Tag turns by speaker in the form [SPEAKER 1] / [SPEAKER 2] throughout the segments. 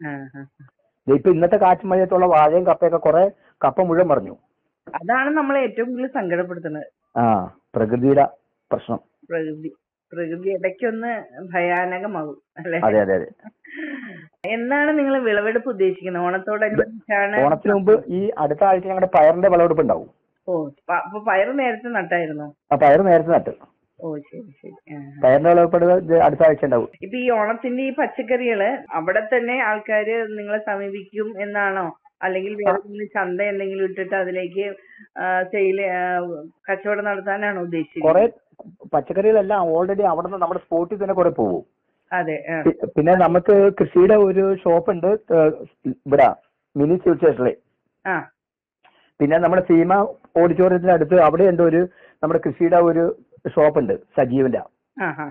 [SPEAKER 1] ആ, ആ.
[SPEAKER 2] ദേ ഇപ്പൊ ഇന്നത്തെ കാറ്റ് മഴയത്തുള്ള വാഴയും കപ്പയൊക്കെ കുറെ കപ്പ മുഴുവൻ മറിഞ്ഞു
[SPEAKER 1] അതാണ് നമ്മളെ ഏറ്റവും കൂടുതൽ സങ്കടപ്പെടുത്തുന്നത്
[SPEAKER 2] ആ പ്രകൃതിയുടെ പ്രശ്നം
[SPEAKER 1] പ്രകൃതി പ്രകൃതി ഇടയ്ക്കൊന്ന് ഭയാനകമാകും അല്ലെ
[SPEAKER 2] അതെ അതെ അതെ
[SPEAKER 1] എന്നാണ് നിങ്ങൾ വിളവെടുപ്പ് ഉദ്ദേശിക്കുന്നത് ഓണത്തോടനുബന്ധിച്ചാണ്
[SPEAKER 2] ഓണത്തിന് മുമ്പ് ഈ അടുത്ത ആഴ്ച ഞങ്ങളുടെ പയറിന്റെ വിളവെടുപ്പ് ഉണ്ടാവും
[SPEAKER 1] ഓ പ- അപ്പൊ പയറ് നേരത്തെ നട്ടായിരുന്നോ
[SPEAKER 2] ആ പയർ നേരത്തെ നട്ട്
[SPEAKER 1] ഓ ശരി ശരി ആ.
[SPEAKER 2] പയറിന്റെ വിളവെടുപ്പ് ഇത് അടുത്ത ആഴ്ച ഉണ്ടാവും
[SPEAKER 1] ഇപ്പൊ ഈ ഓണത്തിന്റെ ഈ പച്ചക്കറികള് അവിടെ തന്നെ ആൾക്കാര് നിങ്ങളെ സമീപിക്കും എന്നാണോ അല്ലെങ്കിൽ വേറെ എന്തെങ്കിലും ചന്ത എന്തെങ്കിലും ഇട്ടിട്ട് അതിലേക്ക് സെയില് കച്ചവടം നടത്താനാണോ ഉദ്ദേശിച്ചത്
[SPEAKER 2] കുറെ പച്ചക്കറികളെല്ലാം ഓൾറെഡി അവിടെ നിന്ന് നമ്മുടെ സ്പോട്ടിൽ തന്നെ കുറെ പോകും
[SPEAKER 1] അതെ ആ.
[SPEAKER 2] പി- പിന്നെ നമുക്ക് കൃഷിയുടെ ഒരു ഷോപ്പ് ഉണ്ട് ഏഹ് ഇവിടെ മിനി സിവിൽ സ്റ്റേഷനിലെ
[SPEAKER 1] ആ
[SPEAKER 2] പിന്നെ നമ്മുടെ സീമ ഓഡിറ്റോറിയത്തിന്റെ അടുത്ത് അവിടെ ഉണ്ട് ഒരു നമ്മുടെ കൃഷിയുടെ ഒരു ഷോപ്പ് ഉണ്ട് സജീവന്റെ
[SPEAKER 1] ആ ആ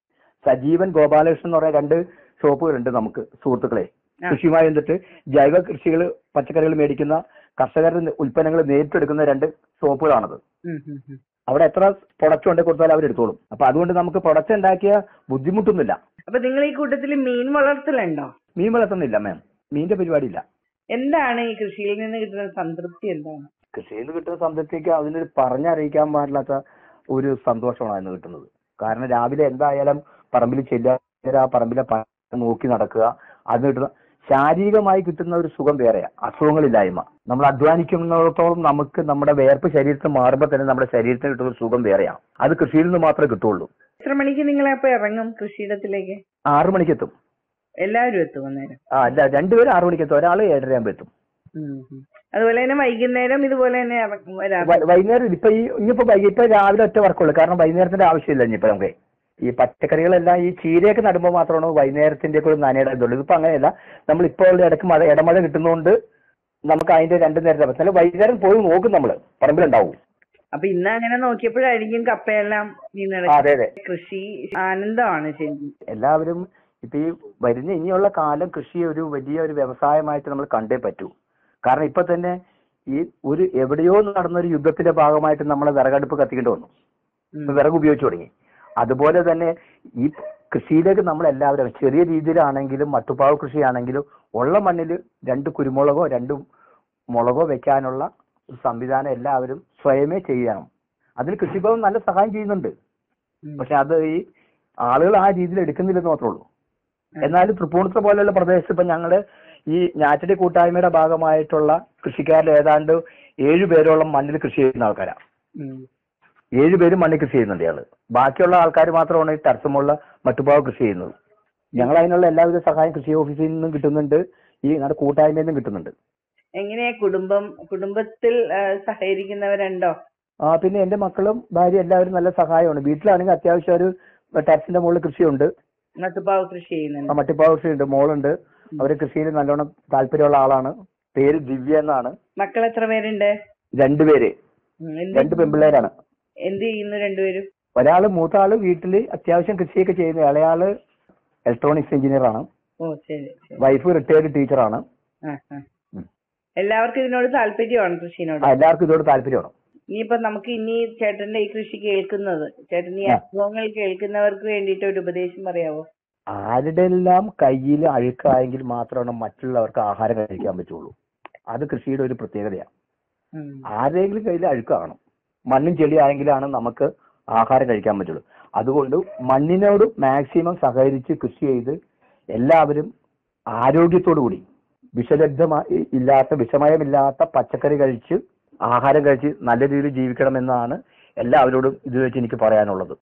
[SPEAKER 2] സജീവൻ ഗോപാലകൃഷ്ണൻ എന്ന് പറയുന്ന രണ്ട് ഷോപ്പുകളുണ്ട് നമുക്ക് സുഹൃത്തുക്കളെ
[SPEAKER 1] ആ.
[SPEAKER 2] കൃഷിയുമായി ബന്ധപ്പെട്ട് ജൈവ കൃഷികൾ പച്ചക്കറികൾ മേടിക്കുന്ന കർഷകരുടെ ഉൽപ്പന്നങ്ങൾ നേരിട്ടെടുക്കുന്ന രണ്ട് ഷോപ്പുകളാണത്
[SPEAKER 1] ഉം, ഉം, ഉം.
[SPEAKER 2] അവിടെ എത്ര പ്രൊഡക്റ്റ് ഉണ്ടെങ്കിൽ കൊടുത്താലും അവർ എടുത്തോളും അപ്പൊ അതുകൊണ്ട് നമുക്ക് പ്രൊഡക്റ്റ് ഉണ്ടാക്കിയ ബുദ്ധിമുട്ടൊന്നുമില്ല
[SPEAKER 1] അപ്പൊ നിങ്ങൾ ഈ കൂട്ടത്തിൽ മീൻ വളർത്തലുണ്ടോ
[SPEAKER 2] മീൻ വളർത്തുന്നില്ല മാം മീനിന്റെ പരിപാടിയില്ല
[SPEAKER 1] എന്താണ് ഈ കൃഷിയിൽ നിന്ന് കിട്ടുന്ന സംതൃപ്തി എന്താണ്
[SPEAKER 2] കൃഷിയിൽ നിന്ന് കിട്ടുന്ന സംതൃപ്തിക്ക് അതിനൊരു പറഞ്ഞറിയിക്കാൻ പാടില്ലാത്ത ഒരു സന്തോഷമാണ് അതിന് കിട്ടുന്നത് കാരണം രാവിലെ എന്തായാലും പറമ്പിൽ ചെല്ലുക ആ പറമ്പിലെ പ- നോക്കി നടക്കുക അതിന് കിട്ടുന്ന ശാരീരികമായി കിട്ടുന്ന ഒരു സുഖം വേറെയാ അസുഖങ്ങളില്ലായ്മ നമ്മൾ അധ്വാനിക്കുന്നിടത്തോളം നമുക്ക് നമ്മുടെ വേർപ്പ് ശരീരത്തിൽ മാറുമ്പോൾ തന്നെ നമ്മുടെ ശരീരത്തിന് കിട്ടുന്ന ഒരു സുഖം വേറെയാ അത് കൃഷിയിൽ നിന്ന് മാത്രമേ കിട്ടുള്ളൂ
[SPEAKER 1] എത്ര മണിക്ക് നിങ്ങൾ അപ്പൊ ഇറങ്ങും കൃഷിയിടത്തിലേക്ക്
[SPEAKER 2] ആറു മണിക്ക് എത്തും
[SPEAKER 1] എല്ലാവരും എത്തും അന്നേരം
[SPEAKER 2] ആ അല്ല രണ്ടുപേരും ആറു മണിക്ക് എത്തും ഒരാൾ ഏഴരയാകുമ്പോൾ എത്തും
[SPEAKER 1] ഉം, ഉം. അതുപോലെ തന്നെ വൈകുന്നേരം ഇതുപോലെ തന്നെ ഇറങ്ങും വരാം
[SPEAKER 2] വൈ- വൈകുന്നേരം ഇപ്പൊ ഈ ഇനിയിപ്പോ വൈകിട്ട് രാവിലെ ഒറ്റ വർക്കുള്ളൂ കാരണം വൈകുന്നേരത്തിന്റെ ആവശ്യമില്ല ഇനിയിപ്പോ നമുക്ക് ഈ പച്ചക്കറികളെല്ലാം ഈ ചീരയൊക്കെ നടുമ്പോൾ മാത്രമാണ് വൈകുന്നേരത്തിന്റെ ഒക്കെ ഒരു നനയുടെ ഇതുള്ളൂ ഇതിപ്പോ അങ്ങനെയല്ല നമ്മൾ ഇപ്പോൾ ഇടയ്ക്ക് മഴ ഇടമഴ കിട്ടുന്നതുകൊണ്ട് നമുക്ക് അതിന്റെ രണ്ടു നേരത്തെ അവസ്ഥ അല്ല വൈകുന്നേരം പോയി നോക്കും നമ്മള് പറമ്പിലുണ്ടാവും
[SPEAKER 1] അപ്പൊ ഇന്ന് അങ്ങനെ നോക്കിയപ്പോഴായിരിക്കും കപ്പയെല്ലാം
[SPEAKER 2] ആ,
[SPEAKER 1] വീണടക്കി
[SPEAKER 2] അതെ അതെ
[SPEAKER 1] കൃഷി ആനന്ദമാണ് ശരിക്കും
[SPEAKER 2] എല്ലാവരും ഇപ്പൊ ഈ വരുന്ന ഇനിയുള്ള കാലം കൃഷി ഒരു വലിയ ഒരു വ്യവസായമായിട്ട് നമ്മൾ കണ്ടേ പറ്റൂ കാരണം ഇപ്പൊ തന്നെ ഈ ഒരു എവിടെയോ നടന്ന ഒരു യുദ്ധത്തിന്റെ ഭാഗമായിട്ട് നമ്മളെ വിറകടുപ്പ് കത്തിക്കേണ്ടി വന്നു
[SPEAKER 1] ഉം.
[SPEAKER 2] ഇപ്പൊ വിറക് ഉപയോഗിച്ചു തുടങ്ങി അതുപോലെ തന്നെ ഈ കൃഷിയിലേക്ക് നമ്മൾ എല്ലാവരും ചെറിയ രീതിയിലാണെങ്കിലും മട്ടുപ്പാവ് കൃഷിയാണെങ്കിലും ഉള്ള മണ്ണിൽ രണ്ട് കുരുമുളകോ രണ്ട് മുളകോ വെക്കാനുള്ള ഒരു സംവിധാനം എല്ലാവരും സ്വയമേ ചെയ്യണം അതിന് കൃഷിഭവൻ നല്ല സഹായം ചെയ്യുന്നുണ്ട്
[SPEAKER 1] ഉം.
[SPEAKER 2] പക്ഷെ അത് ഈ ആളുകൾ ആ രീതിയിൽ എടുക്കുന്നില്ലെന്ന് മാത്രമേ ഉള്ളൂ എന്നാലും തൃപ്പൂണിത്തുറ പോലെയുള്ള പ്രദേശത്ത് ഇപ്പൊ ഞങ്ങള് ഈ ഞാറ്റടി കൂട്ടായ്മയുടെ ഭാഗമായിട്ടുള്ള കൃഷിക്കാരിൽ ഏതാണ്ട് ഏഴു പേരോളം മണ്ണിൽ കൃഷി ചെയ്യുന്ന ആൾക്കാരാ
[SPEAKER 1] ഉം.
[SPEAKER 2] ഏഴു പേരും മണ്ണിൽ കൃഷി ചെയ്യുന്നുണ്ട് ഇയാള് ബാക്കിയുള്ള ആൾക്കാർ മാത്രമാണ് ഈ തരസമുള്ള മറ്റുപാവ് കൃഷി ചെയ്യുന്നത് ഞങ്ങൾ അതിനുള്ള എല്ലാവിധ സഹായം കൃഷി ഓഫീസിൽ നിന്നും കിട്ടുന്നുണ്ട് ഈ ഞങ്ങളുടെ കൂട്ടായ്മയിൽ നിന്നും കിട്ടുന്നുണ്ട്
[SPEAKER 1] എങ്ങനെയാ കുടുംബം കുടുംബത്തിൽ ആ, സഹകരിക്കുന്നവരുണ്ടോ
[SPEAKER 2] ആ പിന്നെ എന്റെ മക്കളും ഭാര്യ എല്ലാവരും നല്ല സഹായമാണ് വീട്ടിലാണെങ്കിൽ അത്യാവശ്യം ഒരു ടെറസിന്റെ മുകളിൽ കൃഷിയുണ്ട്
[SPEAKER 1] നട്ടുപ്പാവ് കൃഷി
[SPEAKER 2] ആ,
[SPEAKER 1] ചെയ്യുന്നുണ്ട്
[SPEAKER 2] മട്ടിപ്പാവ് കൃഷിയുണ്ട് മോളുണ്ട് അവര് കൃഷിയിൽ നല്ലോണം താല്പര്യമുള്ള ആളാണ് പേര് ദിവ്യ എന്നാണ്
[SPEAKER 1] മക്കൾ എത്ര പേരുണ്ട്
[SPEAKER 2] രണ്ടുപേര്
[SPEAKER 1] ഉം. എന്ത്
[SPEAKER 2] രണ്ട് പെൺപിള്ളേരാണ്
[SPEAKER 1] എന്ത് ചെയ്യുന്നു രണ്ടുപേരും
[SPEAKER 2] ഒരാള് മൂത്ത ആള് വീട്ടില് അത്യാവശ്യം കൃഷിയൊക്കെ ചെയ്യുന്ന ഇളയാള് ഇലക്ട്രോണിക്സ് എഞ്ചിനീയർ ആണ്
[SPEAKER 1] ഓ ശരി ശരി
[SPEAKER 2] വൈഫ് റിട്ടയർഡ് ടീച്ചറാണ്
[SPEAKER 1] ആ, ആ.
[SPEAKER 2] ഉം.
[SPEAKER 1] എല്ലാവർക്കും ഇതിനോട് താല്പര്യമാണ് കൃഷിനോട്
[SPEAKER 2] ആ, എല്ലാവർക്കും ഇതോട് താല്പര്യമാണ്
[SPEAKER 1] ഇനിയിപ്പോ നമുക്ക് ഇനി ചേട്ടന്റെ ഈ കൃഷി കേൾക്കുന്നത് ചേട്ടൻ ഈ
[SPEAKER 2] ആ.
[SPEAKER 1] അനുഭവങ്ങൾ കേൾക്കുന്നവർക്ക് വേണ്ടിയിട്ട് ഒരു ഉപദേശം പറയാവോ
[SPEAKER 2] ആരുടെ എല്ലാം കയ്യിൽ അഴുക്കായെങ്കിൽ മാത്രമാണ് മറ്റുള്ളവർക്ക് ആഹാരം കഴിക്കാൻ പറ്റുള്ളൂ അത് കൃഷിയുടെ ഒരു പ്രത്യേകതയാണ്
[SPEAKER 1] ഉം.
[SPEAKER 2] ആരുടെയെങ്കിലും കയ്യിൽ അഴുക്ക് കാണും മണ്ണും ചെളി ആയെങ്കിലാണ് നമുക്ക് ആഹാരം കഴിക്കാൻ പറ്റുള്ളൂ അതുകൊണ്ട് മണ്ണിനോട് മാക്സിമം സഹകരിച്ച് കൃഷി ചെയ്ത് എല്ലാവരും ആരോഗ്യത്തോടു കൂടി വിഷലബ്ധമായി ഇല്ലാത്ത വിഷമയമില്ലാത്ത പച്ചക്കറി കഴിച്ച് ആഹാരം കഴിച്ച് നല്ല രീതിയിൽ ജീവിക്കണമെന്നാണ് എല്ലാവരോടും ഇത് വെച്ച് എനിക്ക് പറയാനുള്ളത്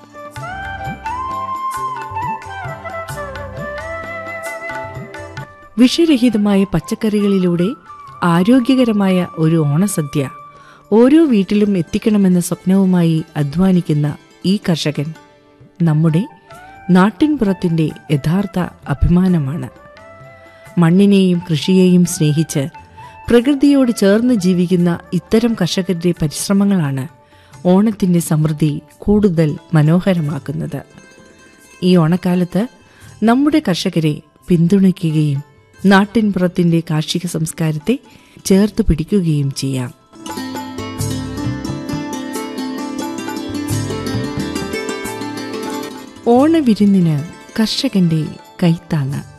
[SPEAKER 3] വിഷരഹിതമായ പച്ചക്കറികളിലൂടെ ആരോഗ്യകരമായ ഒരു ഓണസദ്യ ഓരോ വീട്ടിലും എത്തിക്കണമെന്ന സ്വപ്നവുമായി അധ്വാനിക്കുന്ന ഈ കർഷകൻ നമ്മുടെ നാട്ടിൻപുറത്തിന്റെ യഥാർത്ഥ അഭിമാനമാണ് മണ്ണിനെയും കൃഷിയെയും സ്നേഹിച്ച് പ്രകൃതിയോട് ചേർന്ന് ജീവിക്കുന്ന ഇത്തരം കർഷകരുടെ പരിശ്രമങ്ങളാണ് ഓണത്തിന്റെ സമൃദ്ധി കൂടുതൽ മനോഹരമാക്കുന്നത് ഈ ഓണക്കാലത്ത് നമ്മുടെ കർഷകരെ പിന്തുണയ്ക്കുകയും നാട്ടിൻപുറത്തിന്റെ കാർഷിക സംസ്കാരത്തെ ചേർത്ത് പിടിക്കുകയും ചെയ്യാം ഓണവിരുന്നിന് കർഷകന്റെ കൈത്താങ്ങ്